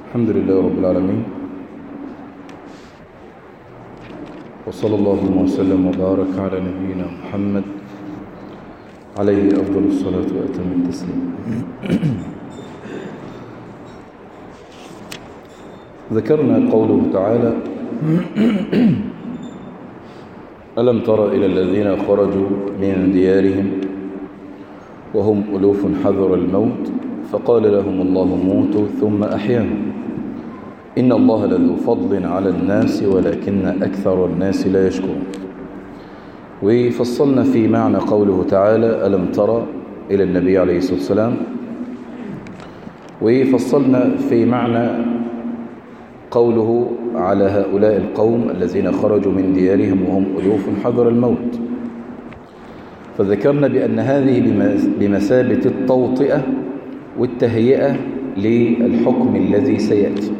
الحمد لله رب العالمين وصلى الله وسلم وبارك على نبينا محمد عليه أفضل الصلاة وأتم التسليم ذكرنا قوله تعالى ألم تر إلى الذين خرجوا من ديارهم وهم ألوف حذر الموت فقال لهم الله موتوا ثم أحياهم إن الله لذو فضل على الناس ولكن أكثر الناس لا يشكرون وفصلنا في معنى قوله تعالى ألم ترى إلى النبي عليه الصلاة والسلام وفصلنا في معنى قوله على هؤلاء القوم الذين خرجوا من ديارهم وهم ألوف حذر الموت فذكرنا بأن هذه بمثابة التوطئة والتهيئة للحكم الذي سيأتي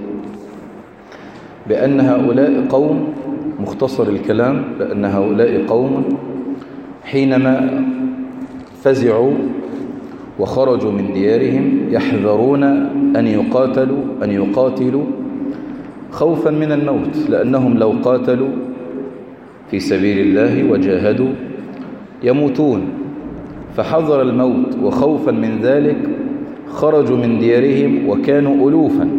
بأن هؤلاء قوم مختصر الكلام بأن هؤلاء قوم حينما فزعوا وخرجوا من ديارهم يحذرون أن يقاتلوا أن يقاتلوا خوفا من الموت لأنهم لو قاتلوا في سبيل الله وجاهدوا يموتون فحذر الموت وخوفا من ذلك خرجوا من ديارهم وكانوا ألوفا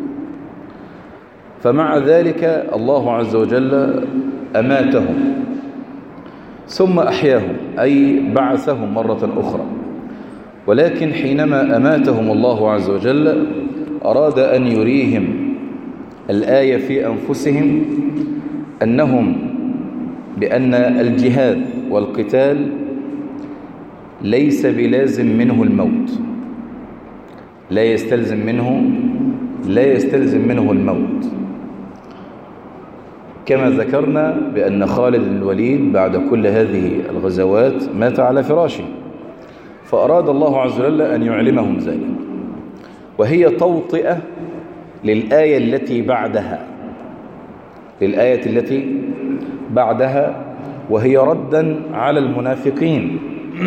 فمع ذلك الله عز وجل أماتهم ثم أحياهم أي بعثهم مرة أخرى ولكن حينما أماتهم الله عز وجل أراد أن يريهم الآية في أنفسهم أنهم بأن الجهاد والقتال ليس بلازم منه الموت لا يستلزم منه لا يستلزم منه الموت كما ذكرنا بأن خالد الوليد بعد كل هذه الغزوات مات على فراشه فأراد الله عز وجل أن يعلمهم ذلك وهي توطئة للآية التي بعدها للآية التي بعدها وهي ردا على المنافقين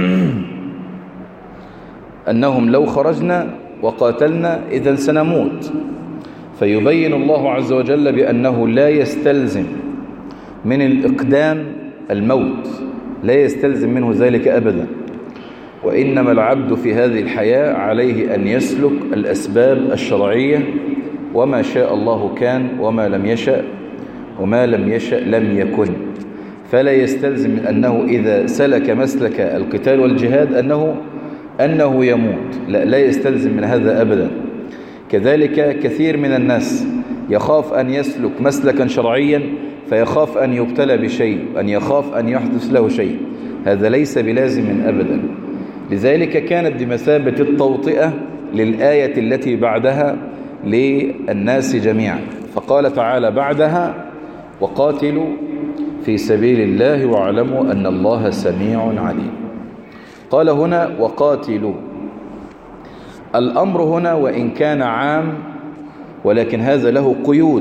أنهم لو خرجنا وقاتلنا إذا سنموت فيبين الله عز وجل بأنه لا يستلزم من الإقدام الموت لا يستلزم منه ذلك أبدا وإنما العبد في هذه الحياة عليه أن يسلك الأسباب الشرعية وما شاء الله كان وما لم يشأ وما لم يشأ لم يكن فلا يستلزم من أنه إذا سلك مسلك القتال والجهاد أنه أنه يموت لا, لا يستلزم من هذا أبدا كذلك كثير من الناس يخاف أن يسلك مسلكا شرعيا فيخاف أن يبتلى بشيء أن يخاف أن يحدث له شيء هذا ليس بلازم أبدا لذلك كانت بمثابة التوطئة للآية التي بعدها للناس جميعا فقال تعالى بعدها وقاتلوا في سبيل الله واعلموا أن الله سميع عليم قال هنا وقاتلوا الأمر هنا وإن كان عام ولكن هذا له قيود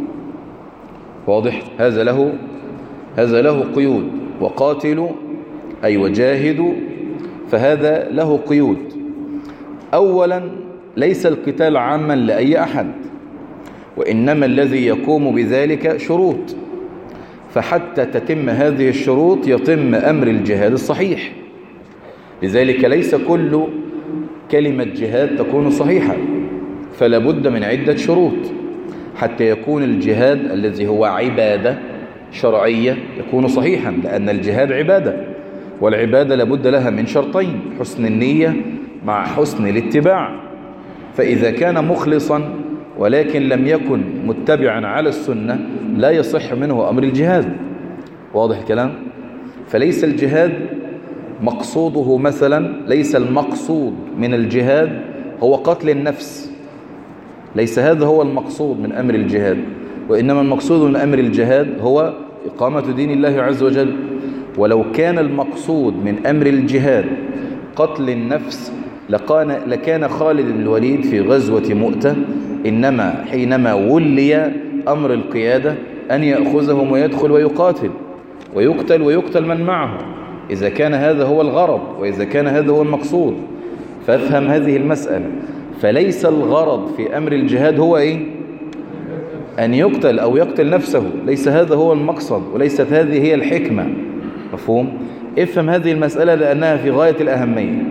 واضح هذا له هذا له قيود وقاتلوا أي وجاهدوا فهذا له قيود أولا ليس القتال عاما لأي أحد وإنما الذي يقوم بذلك شروط فحتى تتم هذه الشروط يتم أمر الجهاد الصحيح لذلك ليس كل كلمة جهاد تكون صحيحة فلا بد من عدة شروط حتى يكون الجهاد الذي هو عبادة شرعية يكون صحيحا لأن الجهاد عبادة والعبادة لابد لها من شرطين حسن النية مع حسن الاتباع فإذا كان مخلصا ولكن لم يكن متبعا على السنة لا يصح منه أمر الجهاد واضح الكلام فليس الجهاد مقصوده مثلا ليس المقصود من الجهاد هو قتل النفس ليس هذا هو المقصود من أمر الجهاد وإنما المقصود من أمر الجهاد هو إقامة دين الله عز وجل ولو كان المقصود من أمر الجهاد قتل النفس لكان, لكان خالد بن الوليد في غزوة مؤتة إنما حينما ولي أمر القيادة أن يأخذهم ويدخل ويقاتل ويقتل ويقتل من معه إذا كان هذا هو الغرض وإذا كان هذا هو المقصود فافهم هذه المسألة فليس الغرض في أمر الجهاد هو إيه أن يقتل أو يقتل نفسه ليس هذا هو المقصد وليست هذه هي الحكمة مفهوم افهم هذه المسألة لأنها في غاية الأهمية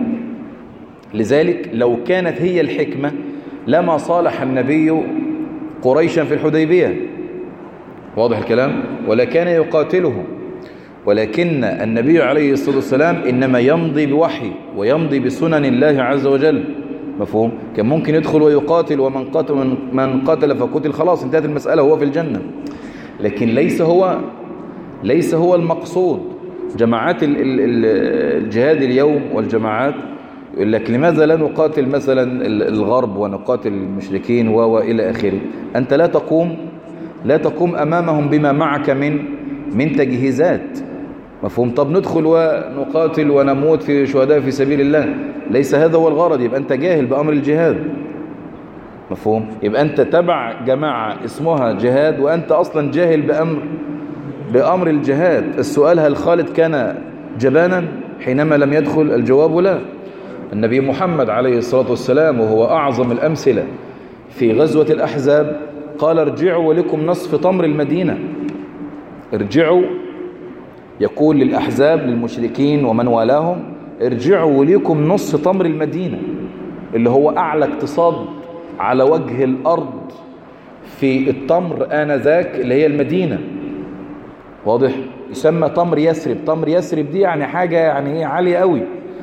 لذلك لو كانت هي الحكمة لما صالح النبي قريشا في الحديبية واضح الكلام ولا كان يقاتله ولكن النبي عليه الصلاة والسلام إنما يمضي بوحي ويمضي بسنن الله عز وجل مفهوم كان ممكن يدخل ويقاتل ومن قاتل من قاتل فقتل خلاص انتهت المسألة هو في الجنة لكن ليس هو ليس هو المقصود جماعات الجهاد اليوم والجماعات يقول لك لماذا لا نقاتل مثلا الغرب ونقاتل المشركين وإلى آخره أنت لا تقوم لا تقوم أمامهم بما معك من من تجهيزات مفهوم طب ندخل ونقاتل ونموت في شهداء في سبيل الله ليس هذا هو الغرض يبقى أنت جاهل بأمر الجهاد مفهوم يبقى أنت تبع جماعة اسمها جهاد وأنت أصلا جاهل بأمر بأمر الجهاد السؤال هل خالد كان جبانا حينما لم يدخل الجواب لا النبي محمد عليه الصلاة والسلام وهو أعظم الأمثلة في غزوة الأحزاب قال ارجعوا ولكم نصف تمر المدينة ارجعوا يقول للأحزاب للمشركين ومن والاهم ارجعوا وليكم نص تمر المدينة اللي هو أعلى اقتصاد على وجه الأرض في التمر آنذاك اللي هي المدينة واضح يسمى تمر يسرب تمر يسرب دي يعني حاجة يعني ايه عالية قوي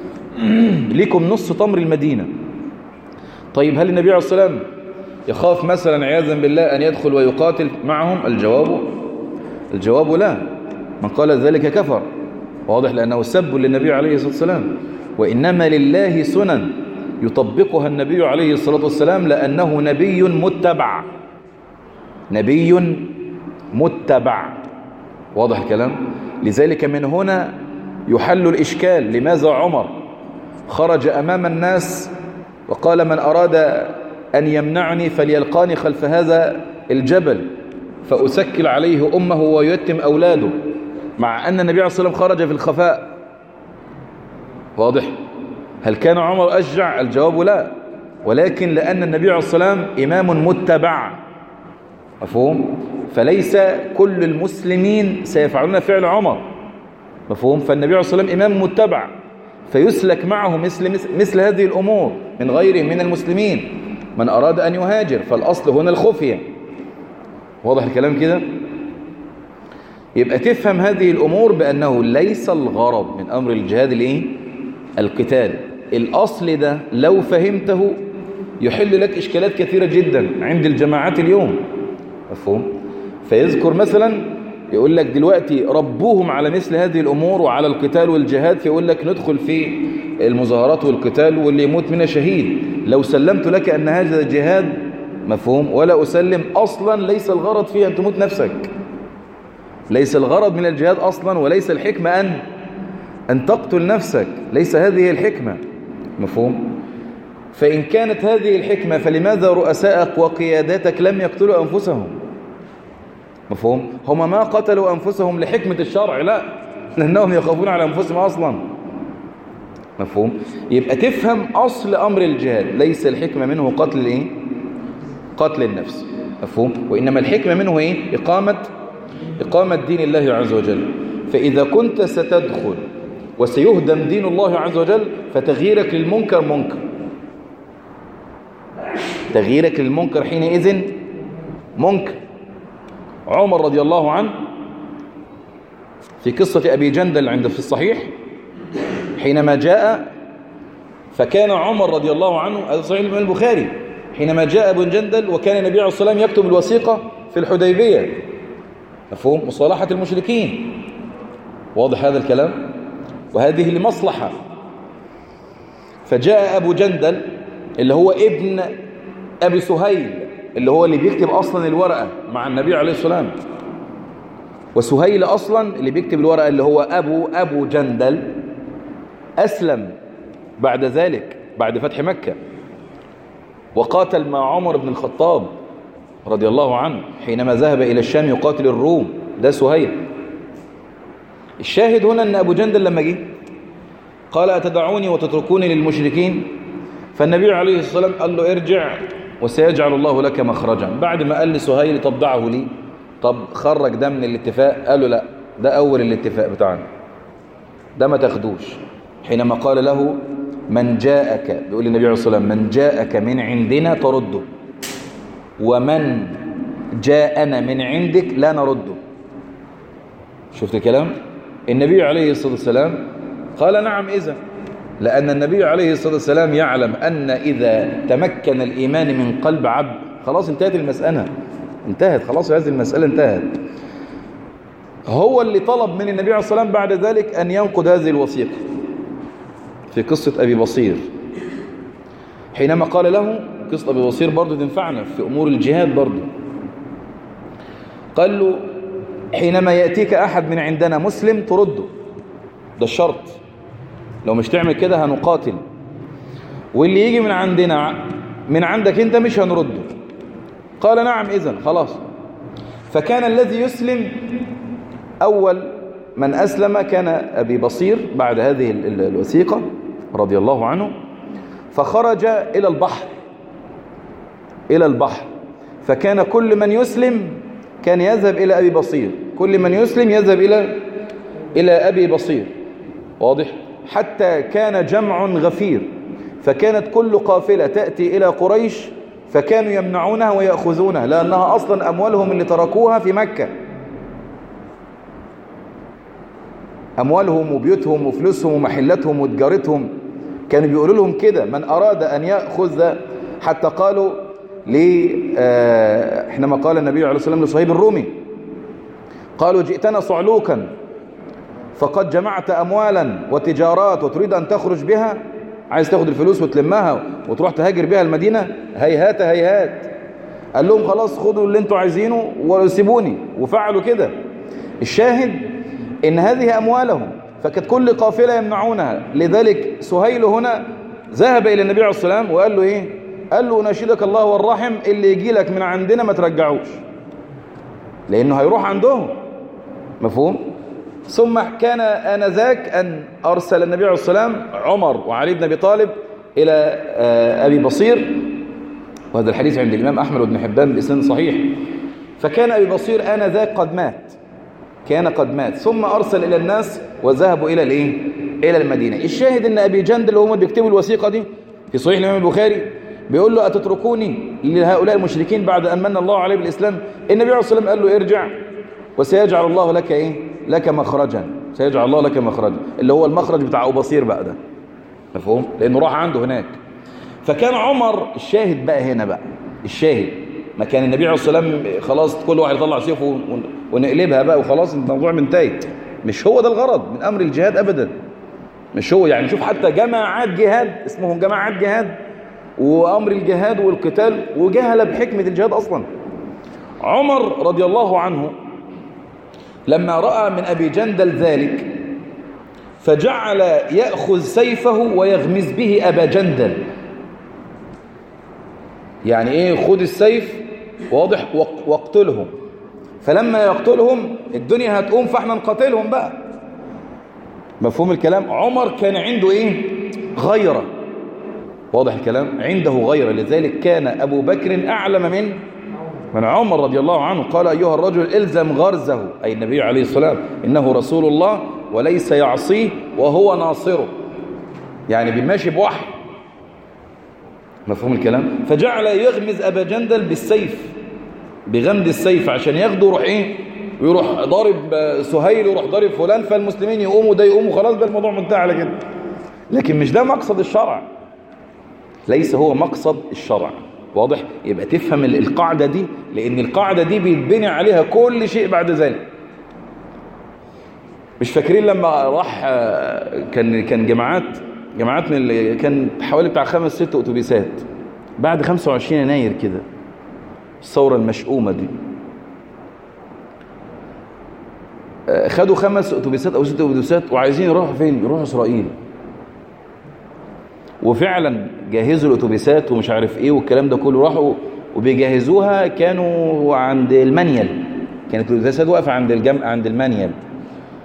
ليكم نص تمر المدينة طيب هل النبي عليه الصلاة والسلام يخاف مثلا عياذا بالله أن يدخل ويقاتل معهم الجواب الجواب لا من قال ذلك كفر واضح لأنه سب للنبي عليه الصلاة والسلام وإنما لله سنن يطبقها النبي عليه الصلاة والسلام لأنه نبي متبع نبي متبع واضح الكلام لذلك من هنا يحل الإشكال لماذا عمر خرج أمام الناس وقال من أراد أن يمنعني فليلقاني خلف هذا الجبل فأسكل عليه أمه ويتم أولاده مع أن النبي عليه الصلاة والسلام خرج في الخفاء واضح هل كان عمر أشجع الجواب لا ولكن لأن النبي عليه الصلاة والسلام إمام متبع مفهوم فليس كل المسلمين سيفعلون فعل عمر مفهوم فالنبي عليه الصلاة والسلام إمام متبع فيسلك معه مثل, مثل هذه الأمور من غيره من المسلمين من أراد أن يهاجر فالأصل هنا الخفية واضح الكلام كده يبقى تفهم هذه الأمور بأنه ليس الغرض من أمر الجهاد الإيه؟ القتال الأصل ده لو فهمته يحل لك إشكالات كثيرة جدا عند الجماعات اليوم مفهوم فيذكر مثلا يقول لك دلوقتي ربوهم على مثل هذه الأمور وعلى القتال والجهاد فيقول لك ندخل في المظاهرات والقتال واللي يموت منها شهيد لو سلمت لك أن هذا جهاد مفهوم ولا أسلم أصلا ليس الغرض فيه أن تموت نفسك ليس الغرض من الجهاد أصلا وليس الحكمة أن أن تقتل نفسك ليس هذه الحكمة مفهوم فإن كانت هذه الحكمة فلماذا رؤسائك وقياداتك لم يقتلوا أنفسهم مفهوم هم ما قتلوا أنفسهم لحكمة الشرع لا لأنهم يخافون على أنفسهم أصلا مفهوم يبقى تفهم أصل أمر الجهاد ليس الحكمة منه قتل إيه؟ قتل النفس مفهوم وإنما الحكمة منه إيه؟ إقامة إقامة دين الله عز وجل فإذا كنت ستدخل وسيهدم دين الله عز وجل فتغييرك للمنكر منكر تغييرك للمنكر حينئذ منكر عمر رضي الله عنه في قصة أبي جندل عند في الصحيح حينما جاء فكان عمر رضي الله عنه هذا صحيح من البخاري حينما جاء ابن جندل وكان النبي عليه الصلاة والسلام يكتب الوثيقة في الحديبية مفهوم مصالحة المشركين واضح هذا الكلام وهذه لمصلحة فجاء أبو جندل اللي هو ابن أبي سهيل اللي هو اللي بيكتب أصلا الورقة مع النبي عليه الصلاة والسلام وسهيل أصلا اللي بيكتب الورقة اللي هو أبو أبو جندل أسلم بعد ذلك بعد فتح مكة وقاتل مع عمر بن الخطاب رضي الله عنه حينما ذهب إلى الشام يقاتل الروم ده سهيل الشاهد هنا أن أبو جندل لما جه قال أتدعوني وتتركوني للمشركين فالنبي عليه الصلاة والسلام قال له ارجع وسيجعل الله لك مخرجا بعد ما قال لسهيل طب دعه لي طب خرج ده من الاتفاق قال له لا ده أول الاتفاق بتاعنا ده ما تاخدوش حينما قال له من جاءك بيقول النبي عليه الصلاة والسلام من جاءك من عندنا ترده ومن جاءنا من عندك لا نرده شفت الكلام النبي عليه الصلاة والسلام قال نعم إذا لأن النبي عليه الصلاة والسلام يعلم أن إذا تمكن الإيمان من قلب عبد خلاص انتهت المسألة انتهت خلاص هذه المسألة انتهت هو اللي طلب من النبي عليه الصلاة والسلام بعد ذلك أن ينقض هذه الوثيقة في قصة أبي بصير حينما قال له قصة أبي بصير برضو تنفعنا في أمور الجهاد برضو قال له حينما يأتيك أحد من عندنا مسلم ترده ده الشرط لو مش تعمل كده هنقاتل واللي يجي من عندنا من عندك انت مش هنرده قال نعم إذن خلاص فكان الذي يسلم أول من أسلم كان أبي بصير بعد هذه الوثيقة رضي الله عنه فخرج إلى البحر إلى البحر فكان كل من يسلم كان يذهب إلى أبي بصير كل من يسلم يذهب إلى إلى أبي بصير واضح حتى كان جمع غفير فكانت كل قافلة تأتي إلى قريش فكانوا يمنعونها ويأخذونها لأنها أصلا أموالهم اللي تركوها في مكة أموالهم وبيوتهم وفلوسهم ومحلاتهم وتجارتهم كانوا بيقولوا لهم كده من أراد أن يأخذ حتى قالوا لي آه حينما قال النبي عليه الصلاة والسلام لصهيب الرومي قالوا جئتنا صعلوكا فقد جمعت أموالا وتجارات وتريد أن تخرج بها عايز تاخد الفلوس وتلمها وتروح تهاجر بها المدينة هيهات هيهات قال لهم خلاص خدوا اللي انتوا عايزينه وسيبوني وفعلوا كده الشاهد ان هذه أموالهم فكانت كل قافلة يمنعونها لذلك سهيل هنا ذهب إلى النبي عليه الصلاة والسلام وقال له إيه قال له نشيدك الله والرحم اللي يجي لك من عندنا ما ترجعوش لأنه هيروح عندهم مفهوم ثم كان آنذاك أن أرسل النبي عليه الصلاة والسلام عمر وعلي بن أبي طالب إلى أبي بصير وهذا الحديث عند الإمام أحمد بن حبان بإسناد صحيح فكان أبي بصير آنذاك قد مات كان قد مات ثم أرسل إلى الناس وذهبوا إلى الإيه؟ إلى المدينة الشاهد أن أبي جند اللي هم بيكتبوا الوثيقة دي في صحيح الإمام البخاري بيقول له أتتركوني لهؤلاء المشركين بعد أن من الله عليه بالإسلام النبي عليه الصلاة والسلام قال له ارجع وسيجعل الله لك إيه لك مخرجا سيجعل الله لك مخرجا اللي هو المخرج بتاع أبو بصير بقى ده مفهوم لأنه راح عنده هناك فكان عمر الشاهد بقى هنا بقى الشاهد ما كان النبي عليه الصلاة والسلام خلاص كل واحد يطلع سيفه ونقلبها بقى وخلاص الموضوع منتهي مش هو ده الغرض من أمر الجهاد أبدا مش هو يعني شوف حتى جماعات جهاد اسمهم جماعات جهاد وأمر الجهاد والقتال وجهل بحكمة الجهاد أصلا عمر رضي الله عنه لما رأى من أبي جندل ذلك فجعل يأخذ سيفه ويغمز به أبا جندل يعني ايه خد السيف واضح واقتلهم فلما يقتلهم الدنيا هتقوم فاحنا نقاتلهم بقى مفهوم الكلام عمر كان عنده ايه غيرة واضح الكلام عنده غيرة لذلك كان أبو بكر أعلم من من عمر رضي الله عنه قال أيها الرجل إلزم غرزه أي النبي عليه الصلاة إنه رسول الله وليس يعصيه وهو ناصره يعني بيماشي بوحي مفهوم الكلام فجعل يغمز أبا جندل بالسيف بغمد السيف عشان ياخده يروح ايه ويروح ضارب سهيل ويروح ضارب فلان فالمسلمين يقوموا ده يقوموا خلاص بقى الموضوع منتهى على كده لكن مش ده مقصد الشرع ليس هو مقصد الشرع واضح يبقى تفهم القاعدة دي لأن القاعدة دي بيتبني عليها كل شيء بعد ذلك مش فاكرين لما راح كان كان جماعات جماعات من اللي كان حوالي بتاع خمس ست اتوبيسات بعد 25 يناير كده الثوره المشؤومه دي خدوا خمس اتوبيسات او ست اتوبيسات وعايزين يروحوا فين يروحوا اسرائيل وفعلا جهزوا الاتوبيسات ومش عارف ايه والكلام ده كله راحوا وبيجهزوها كانوا عند المانيال كانت الاتوبيسات واقفه عند الجم عند المانيال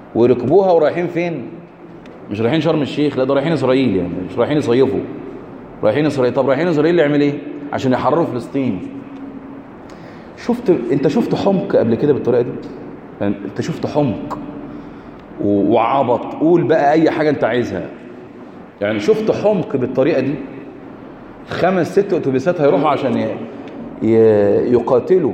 وركبوها ورايحين فين مش رايحين شرم الشيخ لا ده رايحين اسرائيل يعني مش رايحين يصيفوا رايحين اسرائيل طب رايحين اسرائيل يعمل ايه عشان يحرروا فلسطين شفت انت شفت حمق قبل كده بالطريقه دي يعني انت شفت حمق و- وعبط قول بقى اي حاجه انت عايزها يعني شفت حمق بالطريقه دي خمس ست اتوبيسات هيروحوا عشان ي- ي- يقاتلوا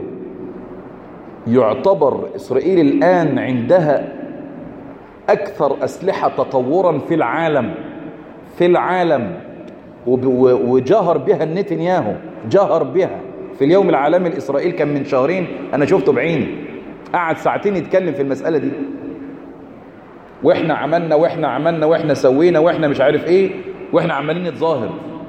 يعتبر اسرائيل الان عندها اكثر اسلحه تطورا في العالم في العالم وب- و- وجهر بها نتنياهو جهر بها في اليوم العالمي لاسرائيل كان من شهرين انا شفته بعيني قعد ساعتين يتكلم في المساله دي واحنا عملنا واحنا عملنا واحنا سوينا واحنا مش عارف ايه واحنا عمالين نتظاهر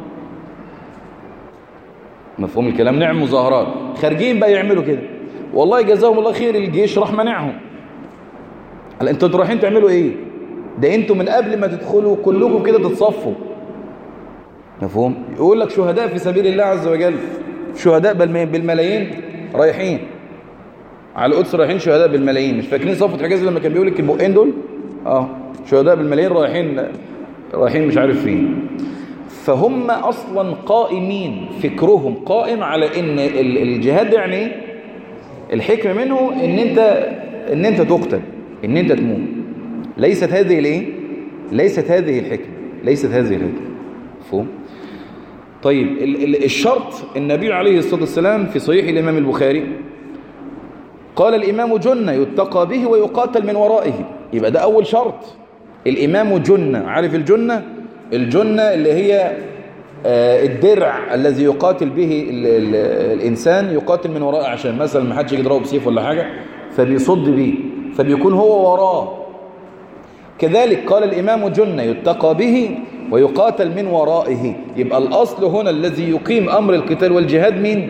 مفهوم الكلام نعم مظاهرات خارجين بقى يعملوا كده والله جزاهم الله خير الجيش راح منعهم هلا انتوا رايحين تعملوا ايه ده انتوا من قبل ما تدخلوا كلكم كده تتصفوا مفهوم يقول لك شهداء في سبيل الله عز وجل شهداء بالم- بالملايين رايحين على القدس رايحين شهداء بالملايين مش فاكرين صفة حجاز لما كان بيقول لك البقين دول اه شهداء بالملايين رايحين رايحين مش عارف فين فهم اصلا قائمين فكرهم قائم على ان ال- الجهاد ده يعني ايه الحكمه منه ان انت ان انت تقتل ان انت تموت ليست هذه الايه ليست هذه الحكمه ليست هذه الحكمه مفهوم طيب ال- ال- الشرط النبي عليه الصلاه والسلام في صحيح الامام البخاري قال الامام جنه يتقى به ويقاتل من ورائه يبقى ده اول شرط الامام جنه عارف الجنه الجنه اللي هي آه، الدرع الذي يقاتل به ال ال الانسان يقاتل من ورائه عشان مثلا ما حدش يضربه بسيف ولا حاجه فبيصد بيه فبيكون هو وراه كذلك قال الإمام جنة يتقى به ويقاتل من ورائه يبقى الأصل هنا الذي يقيم أمر القتال والجهاد مين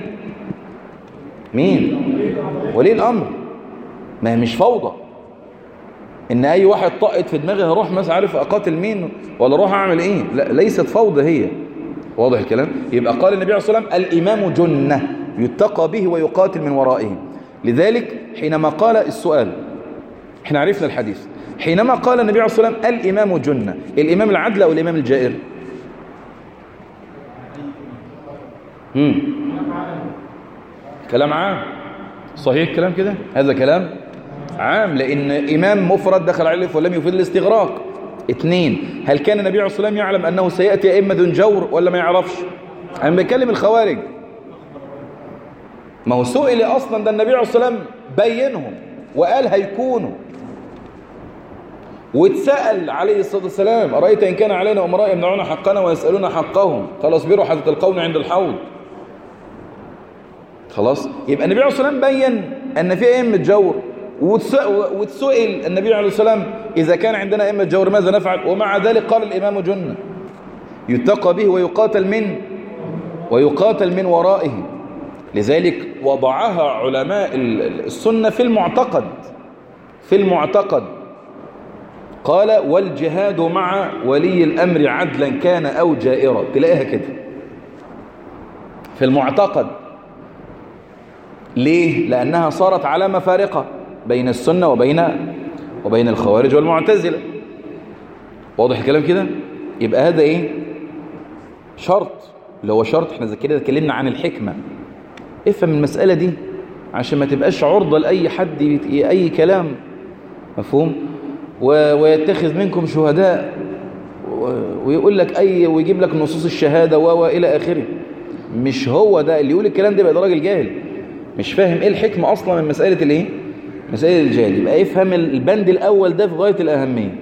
مين ولي الأمر ما هي مش فوضى إن أي واحد طقت في دماغي هروح مثلا عارف أقاتل مين ولا أروح أعمل إيه لا ليست فوضى هي واضح الكلام يبقى قال النبي عليه الصلاة والسلام الإمام جنة يتقى به ويقاتل من ورائه لذلك حينما قال السؤال احنا عرفنا الحديث حينما قال النبي عليه الصلاة والسلام الإمام جنة الإمام العدل أو الإمام الجائر مم. كلام عام صحيح الكلام كده هذا كلام عام لأن إمام مفرد دخل عليه ولم يفيد الاستغراق اثنين هل كان النبي عليه الصلاة والسلام يعلم أنه سيأتي أئمة جور ولا ما يعرفش أنا بكلم الخوارج ما هو سئل أصلا ده النبي عليه الصلاة والسلام بينهم وقال هيكونوا واتسأل عليه الصلاة والسلام أرأيت إن كان علينا أمراء يمنعون حقنا ويسألون حقهم قال اصبروا حتى تلقون عند الحوض خلاص يبقى النبي عليه الصلاة والسلام بين أن في أئمة جور واتس- واتسئل النبي عليه الصلاة والسلام إذا كان عندنا أئمة جور ماذا نفعل ومع ذلك قال الإمام جنة يتقى به ويقاتل من ويقاتل من ورائه لذلك وضعها علماء ال- السنة في المعتقد في المعتقد قال والجهاد مع ولي الأمر عدلا كان أو جائرا تلاقيها كده في المعتقد ليه؟ لأنها صارت علامة فارقة بين السنة وبين وبين الخوارج والمعتزلة واضح الكلام كده؟ يبقى هذا إيه؟ شرط اللي هو شرط احنا زي كده اتكلمنا عن الحكمة افهم المسألة دي عشان ما تبقاش عرضة لأي حد يت- أي كلام مفهوم و- ويتخذ منكم شهداء و- ويقول لك أي ويجيب لك نصوص الشهادة و وإلى آخره مش هو ده اللي يقول الكلام ده يبقى ده راجل جاهل مش فاهم ايه الحكمة أصلا من مسألة الايه مسألة الجهل يبقى يفهم البند الأول ده في غاية الأهمية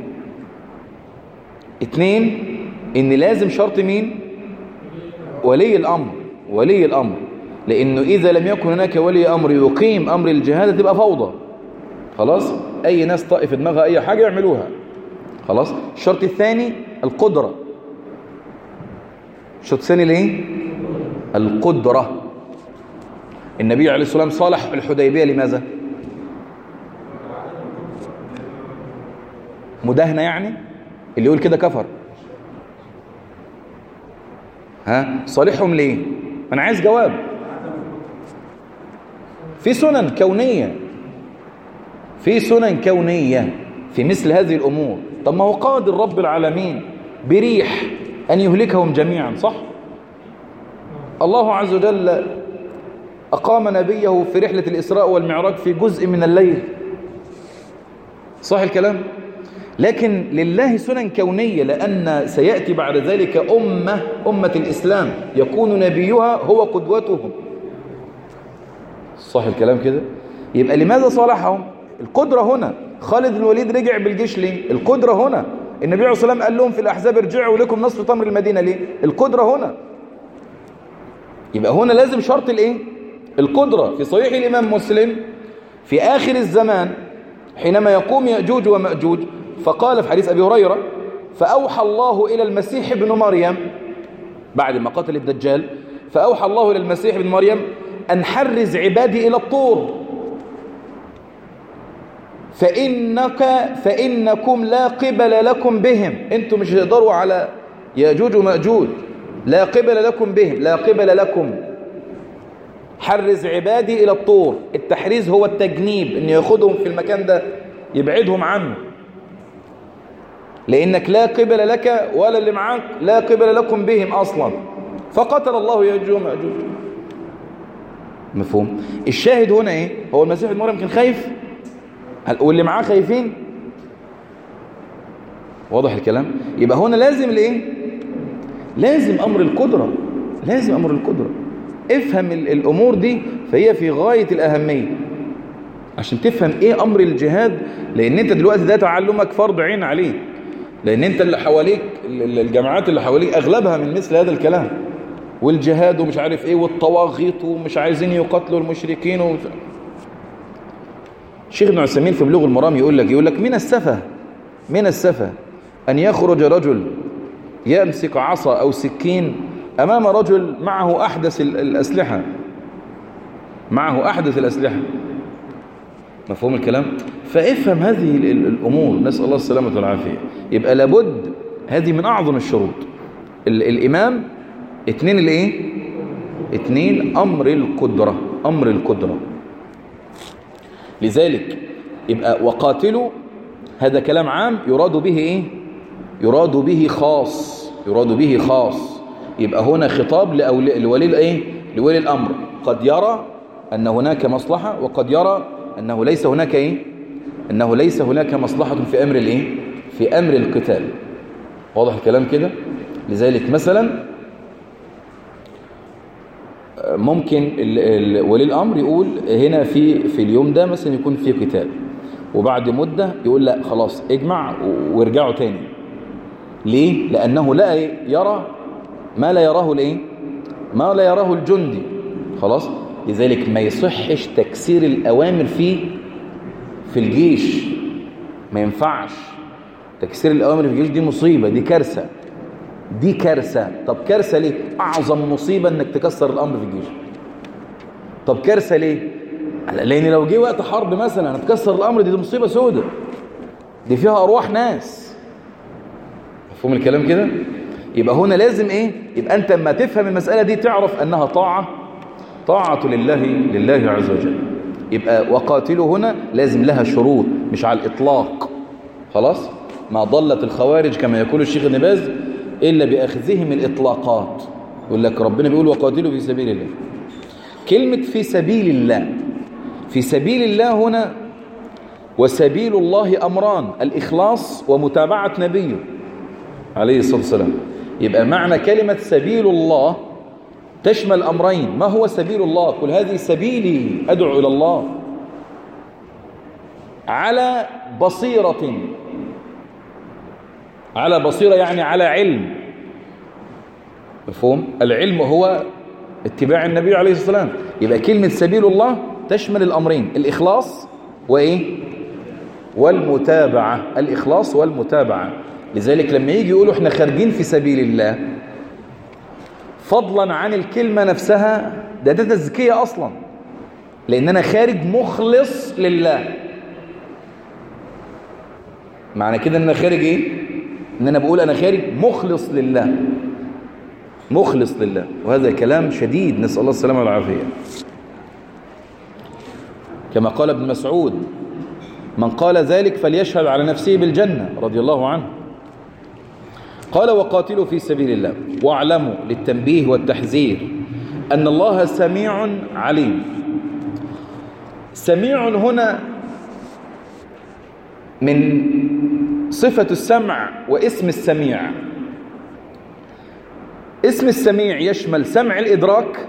اتنين ان لازم شرط مين ولي الأمر ولي الأمر لأنه إذا لم يكن هناك ولي أمر يقيم أمر الجهاد تبقى فوضى خلاص أي ناس طائف في دماغها أي حاجة يعملوها خلاص الشرط الثاني القدرة الشرط الثاني ليه القدرة النبي عليه الصلاة والسلام صالح الحديبية لماذا مداهنة يعني اللي يقول كده كفر ها صالحهم ليه انا عايز جواب في سنن كونية في سنن كونية في مثل هذه الأمور طب ما هو قادر رب العالمين بريح أن يهلكهم جميعا صح الله عز وجل أقام نبيه في رحلة الإسراء والمعراج في جزء من الليل صح الكلام لكن لله سنن كونية لأن سيأتي بعد ذلك أمة أمة الإسلام يكون نبيها هو قدوتهم صح الكلام كده يبقى لماذا صالحهم القدرة هنا خالد الوليد رجع بالجيش ليه القدرة هنا النبي عليه الصلاة والسلام قال لهم في الأحزاب ارجعوا لكم نصف تمر المدينة ليه القدرة هنا يبقى هنا لازم شرط الايه القدرة في صحيح الإمام مسلم في آخر الزمان حينما يقوم يأجوج ومأجوج فقال في حديث أبي هريرة فأوحى الله إلى المسيح ابن مريم بعد ما قتل الدجال فأوحى الله إلى المسيح ابن مريم أن حرز عبادي إلى الطور فإنك فإنكم لا قبل لكم بهم أنتم مش هتقدروا على يأجوج ومأجوج لا قبل لكم بهم لا قبل لكم حرز عبادي إلى الطور التحريز هو التجنيب أن يأخذهم في المكان ده يبعدهم عنه لأنك لا قبل لك ولا اللي معاك لا قبل لكم بهم أصلا فقتل الله يأجوج ومأجوج مفهوم الشاهد هنا ايه هو المسيح ابن مريم كان خايف واللي معاه خايفين واضح الكلام يبقى هنا لازم الايه لازم امر القدره لازم امر القدره افهم الامور دي فهي في غايه الاهميه عشان تفهم ايه امر الجهاد لان انت دلوقتي ده تعلمك فرض عين عليك لان انت اللي حواليك الجماعات اللي حواليك اغلبها من مثل هذا الكلام والجهاد ومش عارف ايه والطواغيط ومش عايزين يقتلوا المشركين ومش... الشيخ ابن عثيمين في بلوغ المرام يقول لك يقول لك من السفه من السفه ان يخرج رجل يمسك عصا او سكين امام رجل معه احدث الاسلحه معه احدث الاسلحه مفهوم الكلام فافهم هذه الامور نسال الله السلامه والعافيه يبقى لابد هذه من اعظم الشروط الامام اتنين الايه اتنين امر القدرة امر القدرة لذلك يبقى وقاتلوا هذا كلام عام يراد به ايه يراد به خاص يراد به خاص يبقى هنا خطاب لولي الايه لولي الامر قد يرى ان هناك مصلحة وقد يرى انه ليس هناك ايه انه ليس هناك مصلحة في امر الايه في امر القتال واضح الكلام كده لذلك مثلا ممكن ولي الأمر يقول هنا في في اليوم ده مثلا يكون في قتال وبعد مدة يقول لا خلاص اجمع وارجعوا تاني ليه؟ لأنه لا يرى ما لا يراه الايه؟ ما لا يراه الجندي خلاص؟ لذلك ما يصحش تكسير الأوامر في في الجيش ما ينفعش تكسير الأوامر في الجيش دي مصيبة دي كارثة دي كارثة طب كارثة ليه أعظم مصيبة أنك تكسر الأمر في الجيش طب كارثة ليه لأن لو جه وقت حرب مثلا هتكسر الأمر دي, دي مصيبة سودة دي فيها أرواح ناس مفهوم الكلام كده يبقى هنا لازم إيه يبقى أنت لما تفهم المسألة دي تعرف أنها طاعة طاعة لله لله عز وجل يبقى وقاتلوا هنا لازم لها شروط مش على الإطلاق خلاص ما ضلت الخوارج كما يقول الشيخ ابن باز إلا بأخذهم الإطلاقات يقول لك ربنا بيقول وقاتلوا في سبيل الله كلمة في سبيل الله في سبيل الله هنا وسبيل الله أمران الإخلاص ومتابعة نبيه عليه الصلاة والسلام يبقى معنى كلمة سبيل الله تشمل أمرين ما هو سبيل الله قل هذه سبيلي أدعو إلى الله على بصيرة على بصيرة يعني على علم مفهوم العلم هو اتباع النبي عليه الصلاة والسلام يبقى كلمة سبيل الله تشمل الأمرين الإخلاص وإيه والمتابعة الإخلاص والمتابعة لذلك لما يجي يقولوا احنا خارجين في سبيل الله فضلا عن الكلمة نفسها ده ده تزكية أصلا لأن أنا خارج مخلص لله معنى كده أن أنا خارج إيه ان انا بقول انا خارج مخلص لله مخلص لله وهذا كلام شديد نسأل الله السلامة والعافية كما قال ابن مسعود من قال ذلك فليشهد على نفسه بالجنة رضي الله عنه قال وقاتلوا في سبيل الله واعلموا للتنبيه والتحذير أن الله سميع عليم سميع هنا من صفة السمع واسم السميع اسم السميع يشمل سمع الإدراك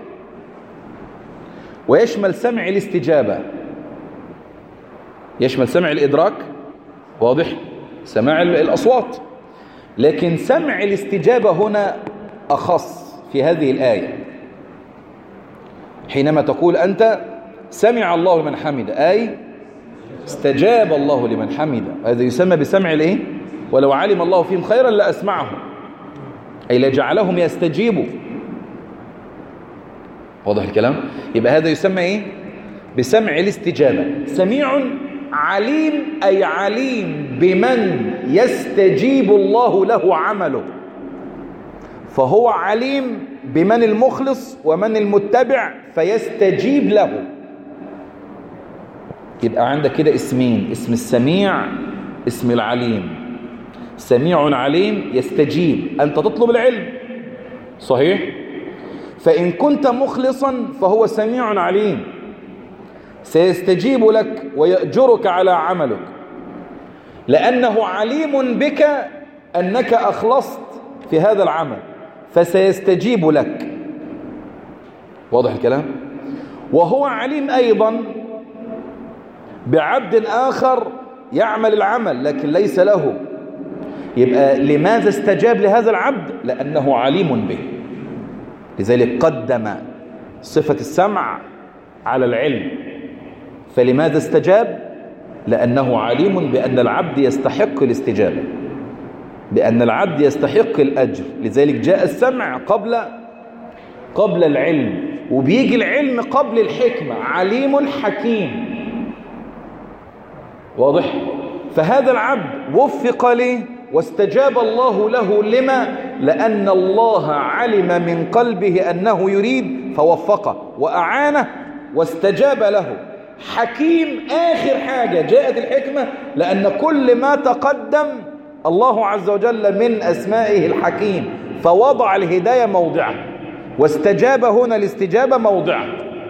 ويشمل سمع الاستجابة يشمل سمع الإدراك واضح سماع الأصوات لكن سمع الاستجابة هنا أخص في هذه الآية حينما تقول أنت سمع الله لمن حمد أي استجاب الله لمن حمد هذا يسمى بسمع الايه ولو علم الله فيهم خيرا لأسمعهم أي لجعلهم يستجيبوا واضح الكلام يبقى هذا يسمى ايه بسمع الاستجابة سميع عليم أي عليم بمن يستجيب الله له عمله فهو عليم بمن المخلص ومن المتبع فيستجيب له يبقى عندك كده اسمين اسم السميع اسم العليم سميع عليم يستجيب أنت تطلب العلم صحيح فإن كنت مخلصا فهو سميع عليم سيستجيب لك ويأجرك على عملك لأنه عليم بك أنك أخلصت في هذا العمل فسيستجيب لك واضح الكلام وهو عليم أيضا بعبد آخر يعمل العمل لكن ليس له يبقى لماذا استجاب لهذا العبد لأنه عليم به لذلك قدم صفة السمع على العلم فلماذا استجاب لأنه عليم بأن العبد يستحق الاستجابة بأن العبد يستحق الأجر لذلك جاء السمع قبل قبل العلم وبيجي العلم قبل الحكمة عليم حكيم واضح فهذا العبد وفق ليه واستجاب الله له لما لأن الله علم من قلبه أنه يريد فوفقه وأعانه واستجاب له حكيم آخر حاجة جاءت الحكمة لأن كل ما تقدم الله عز وجل من أسمائه الحكيم فوضع الهداية موضعه واستجاب هنا الاستجابة موضعه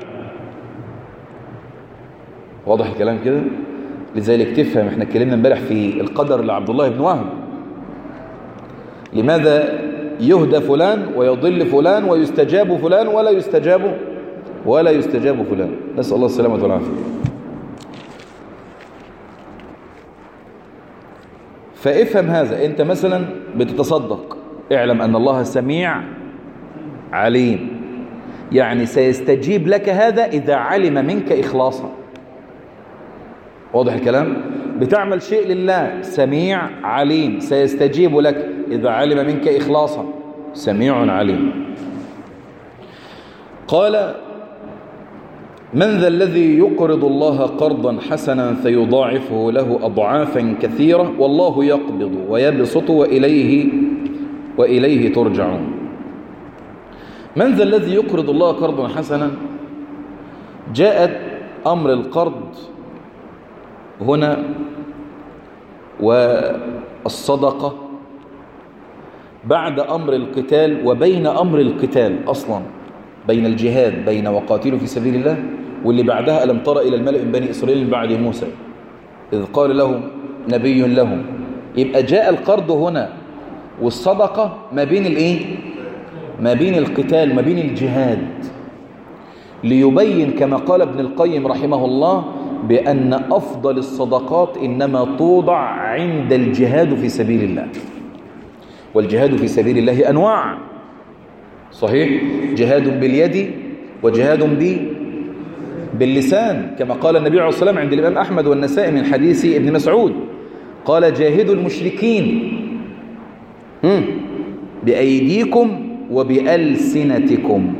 واضح الكلام كده لذلك تفهم احنا اتكلمنا امبارح في القدر لعبد الله بن وهب لماذا يهدى فلان ويضل فلان ويستجاب فلان ولا يستجاب ولا يستجاب فلان نسأل الله السلامة والعافية فافهم هذا انت مثلا بتتصدق اعلم ان الله سميع عليم يعني سيستجيب لك هذا اذا علم منك اخلاصا واضح الكلام بتعمل شيء لله سميع عليم سيستجيب لك اذا علم منك اخلاصا سميع عليم قال من ذا الذي يقرض الله قرضا حسنا فيضاعفه له أضعافا كثيرة والله يقبض ويبسط وإليه وإليه ترجعون من ذا الذي يقرض الله قرضا حسنا جاءت أمر القرض هنا والصدقة بعد أمر القتال وبين أمر القتال أصلا بين الجهاد بين وقاتلوا في سبيل الله واللي بعدها ألم تر إلى الملأ من بني إسرائيل من بعد موسى إذ قال له نبي لهم يبقى جاء القرض هنا والصدقة ما بين الإيه؟ ما بين القتال ما بين الجهاد ليبين كما قال ابن القيم رحمه الله بأن أفضل الصدقات إنما توضع عند الجهاد في سبيل الله والجهاد في سبيل الله أنواع صحيح جهاد باليد وجهاد ب باللسان كما قال النبي عليه الصلاة والسلام عند الإمام أحمد والنسائي من حديث ابن مسعود قال جاهدوا المشركين بأيديكم وبألسنتكم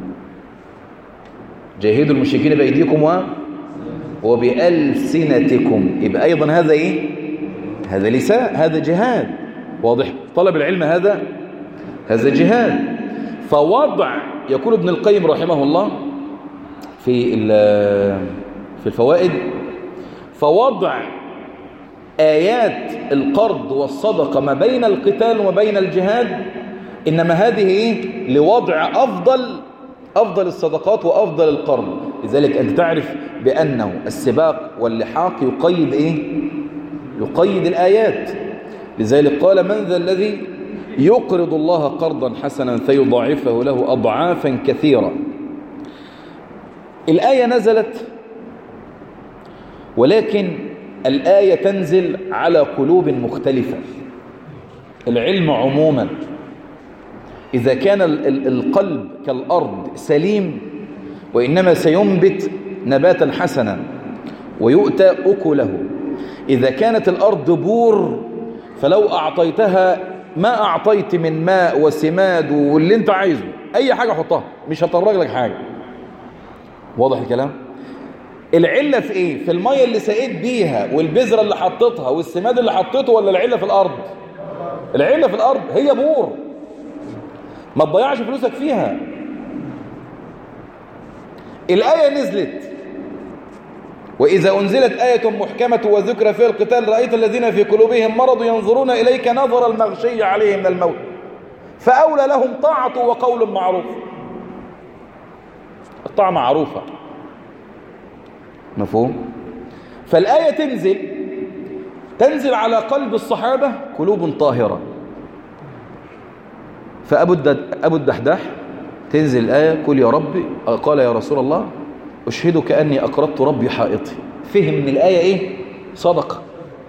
جاهدوا المشركين بأيديكم و وبألسنتكم يبقى أيضا هذا إيه هذا لسان هذا جهاد واضح طلب العلم هذا هذا جهاد فوضع يقول ابن القيم رحمه الله في في الفوائد فوضع آيات القرض والصدقة ما بين القتال وما بين الجهاد إنما هذه إيه؟ لوضع أفضل أفضل الصدقات وأفضل القرض لذلك أنت تعرف بأنه السباق واللحاق يقيد إيه؟ يقيد الآيات لذلك قال من ذا الذي يقرض الله قرضا حسنا فيضاعفه له أضعافا كثيرة الآية نزلت ولكن الآية تنزل على قلوب مختلفة العلم عموما إذا كان القلب كالأرض سليم وإنما سينبت نباتا حسنا ويؤتى أكله إذا كانت الأرض بور فلو أعطيتها ما أعطيت من ماء وسماد واللي انت عايزه أي حاجة حطها مش هتطرق لك حاجة واضح الكلام العلة في ايه في المية اللي سقيت بيها والبذرة اللي حطيتها والسماد اللي حطيته ولا العلة في الأرض العلة في الأرض هي بور ما تضيعش فلوسك فيها الآية نزلت وإذا أنزلت آية محكمة وذكر فيها القتال رأيت الذين في قلوبهم مرض ينظرون إليك نظر المغشي عليه من الموت فأولى لهم طاعة وقول معروف الطاعة معروفة مفهوم فالآية تنزل تنزل على قلب الصحابة قلوب طاهرة فأبو أبو الدحداح تنزل الآية قل يا ربي قال يا رسول الله أشهدك أني أقرضت ربي حائطي فهم من الآية إيه صدقة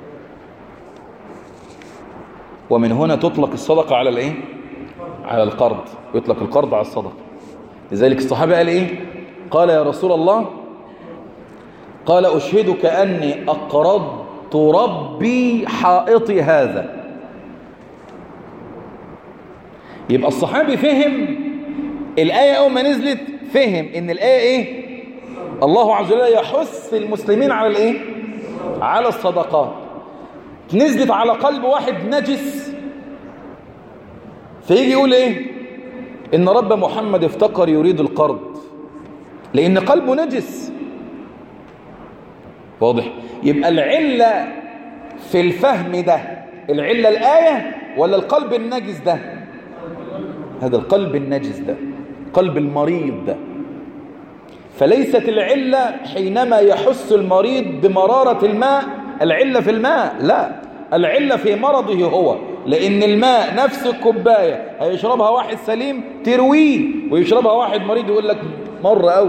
ومن هنا تطلق الصدقة على الإيه على القرض يطلق القرض على الصدقة لذلك الصحابة قال إيه قال يا رسول الله قال أشهدك أني أقرضت ربي حائطي هذا يبقى الصحابي فهم الآية أول ما نزلت فهم إن الآية إيه الله عز وجل يحث المسلمين على الإيه على الصدقات نزلت على قلب واحد نجس فيجي يقول إيه إن رب محمد افتقر يريد القرض لأن قلبه نجس واضح يبقى العلة في الفهم ده العلة الآية ولا القلب النجس ده هذا القلب النجس ده قلب المريض ده فليست العلة حينما يحس المريض بمرارة الماء العلة في الماء لا العلة في مرضه هو لأن الماء نفس الكوباية هيشربها واحد سليم ترويه ويشربها واحد مريض يقول لك مر أوي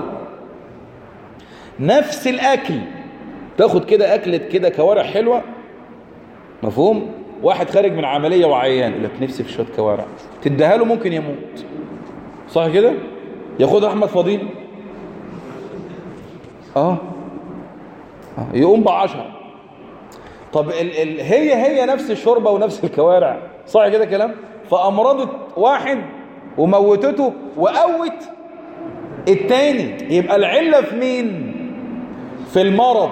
نفس الأكل تاخد كده أكلة كده كوارع حلوة مفهوم واحد خارج من عملية وعيان يقول لك نفسي في شوية كوارع تديها له ممكن يموت صح كده ياخدها أحمد فضيل اه يقوم بعشرة طب ال ال هي هي نفس الشوربة ونفس الكوارع صح كده كلام فأمرضت واحد وموتته وقوت التاني يبقى العلة في مين في المرض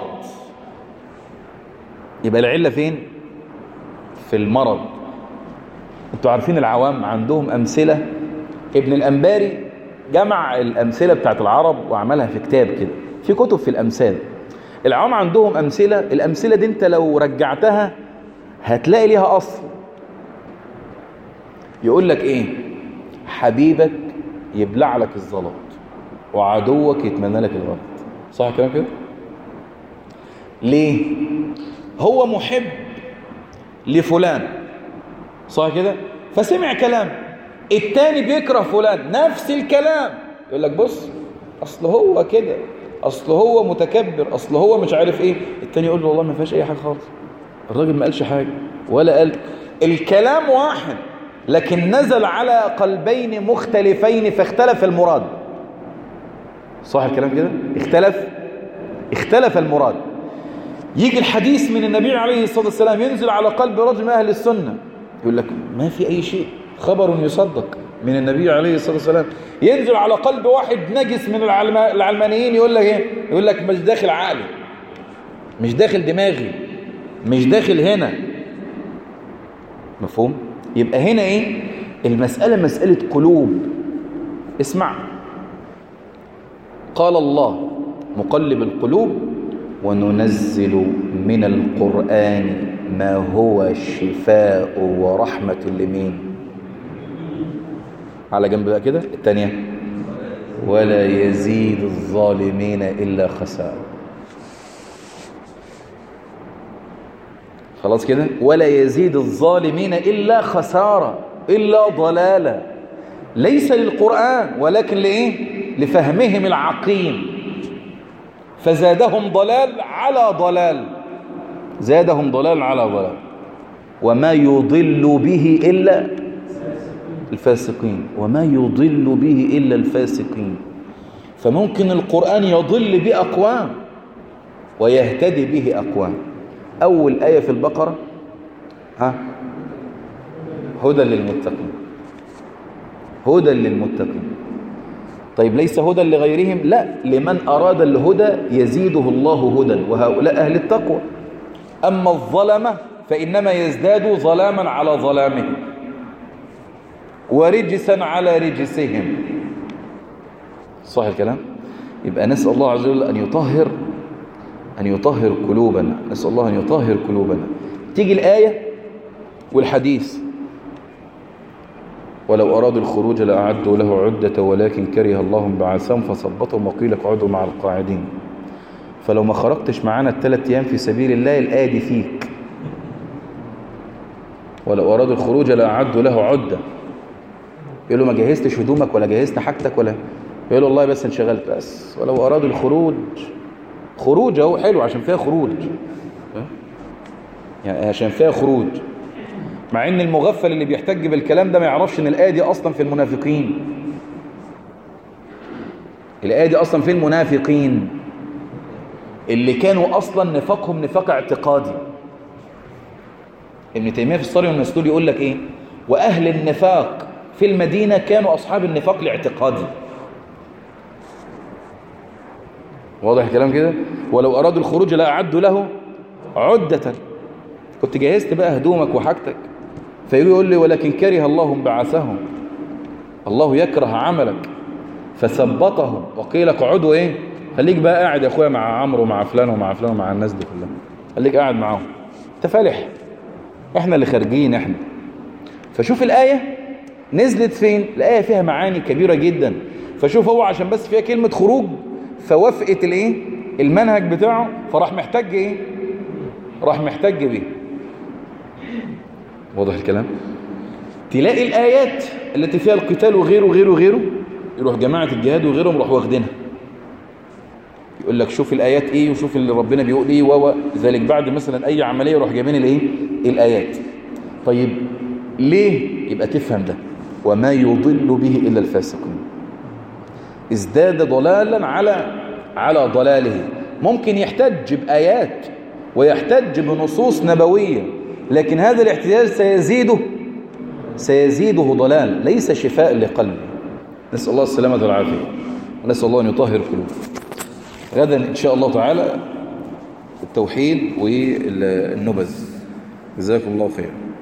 يبقى العلة فين في المرض انتوا عارفين العوام عندهم أمثلة ابن الأنباري جمع الأمثلة بتاعت العرب وعملها في كتاب كده في كتب في الأمثال العوام عندهم أمثلة الأمثلة دي انت لو رجعتها هتلاقي ليها أصل يقول لك ايه حبيبك يبلع لك الزلط وعدوك يتمنى لك الغلط صح الكلام كده ليه هو محب لفلان صح كده فسمع كلام التاني بيكره فلان نفس الكلام يقول لك بص اصل هو كده اصل هو متكبر اصل هو مش عارف ايه التاني يقول له والله ما فيهاش اي حاجه خالص الراجل ما قالش حاجه ولا قال الكلام واحد لكن نزل على قلبين مختلفين فاختلف المراد صح الكلام كده اختلف اختلف المراد يجي الحديث من النبي عليه الصلاة والسلام ينزل على قلب رجل من أهل السنة يقول لك ما في أي شيء خبر يصدق من النبي عليه الصلاة والسلام ينزل على قلب واحد نجس من العلمانيين يقول لك ايه يقول لك مش داخل عقلي مش داخل دماغي مش داخل هنا مفهوم يبقى هنا ايه المسألة مسألة قلوب اسمع قال الله مقلب القلوب وننزل من القرآن ما هو شفاء ورحمة لمين على جنب بقى كده الثانية ولا يزيد الظالمين إلا خسارة خلاص كده ولا يزيد الظالمين إلا خسارة إلا ضلالة ليس للقرآن ولكن لإيه لفهمهم العقيم فزادهم ضلال على ضلال زادهم ضلال على ضلال وما يضل به إلا الفاسقين وما يضل به إلا الفاسقين فممكن القرآن يضل بأقوام ويهتدي به أقوام أول آية في البقرة ها هدى للمتقين هدى للمتقين طيب ليس هدى لغيرهم لا لمن أراد الهدى يزيده الله هدى وهؤلاء أهل التقوى أما الظلمة فإنما يزداد ظلاما على ظلامهم ورجسا على رجسهم صح الكلام يبقى نسأل الله عز وجل أن يطهر أن يطهر قلوبنا نسأل الله أن يطهر قلوبنا تيجي الآية والحديث ولو أرادوا الخروج لأعدوا له عدة ولكن كره الله بعثهم فصبتهم وقيل اقعدوا مع القاعدين فلو ما خرجتش معانا الثلاث أيام في سبيل الله الآية دي فيك ولو أرادوا الخروج لأعدوا له عدة يقول له ما جهزتش هدومك ولا جهزت حاجتك ولا يقول له والله بس انشغلت بس ولو أرادوا الخروج خروج اهو حلو عشان فيها خروج يعني عشان فيها خروج مع ان المغفل اللي بيحتج بالكلام ده ما يعرفش ان الآية دي أصلا في المنافقين الآية دي أصلا في المنافقين اللي كانوا أصلا نفاقهم نفاق اعتقادي ابن تيمية في الصاري والمسلول يقول لك إيه وأهل النفاق في المدينة كانوا أصحاب النفاق الاعتقادي واضح الكلام كده ولو أرادوا الخروج لا أعدوا له عدة كنت جهزت بقى هدومك وحاجتك فيقول لي ولكن كره الله بعثهم الله يكره عملك فثبطهم وقيل اقعدوا ايه خليك بقى قاعد يا اخويا مع عمرو ومع فلان ومع فلان ومع الناس دي كلها خليك قاعد معاهم انت فالح احنا اللي خارجين احنا فشوف الآية نزلت فين الآية فيها معاني كبيرة جدا فشوف هو عشان بس فيها كلمة خروج فوافقت الايه المنهج بتاعه فراح محتاج ايه راح محتاج بيه واضح الكلام تلاقي الآيات التي فيها القتال وغيره وغيره وغيره يروح جماعة الجهاد وغيرهم يروح واخدينها يقول لك شوف الآيات ايه وشوف اللي ربنا بيقول ايه و ذلك بعد مثلا اي عملية يروح جايبين الايه الآيات طيب ليه يبقى تفهم ده وما يضل به إلا الفاسقون ازداد ضلالا على على ضلاله ممكن يحتج بآيات ويحتج بنصوص نبوية لكن هذا الاحتجاج سيزيده سيزيده ضلال ليس شفاء لقلبه نسأل الله السلامة والعافية ونسأل الله أن يطهر قلوبه غدا إن شاء الله تعالى التوحيد والنبذ جزاكم الله خير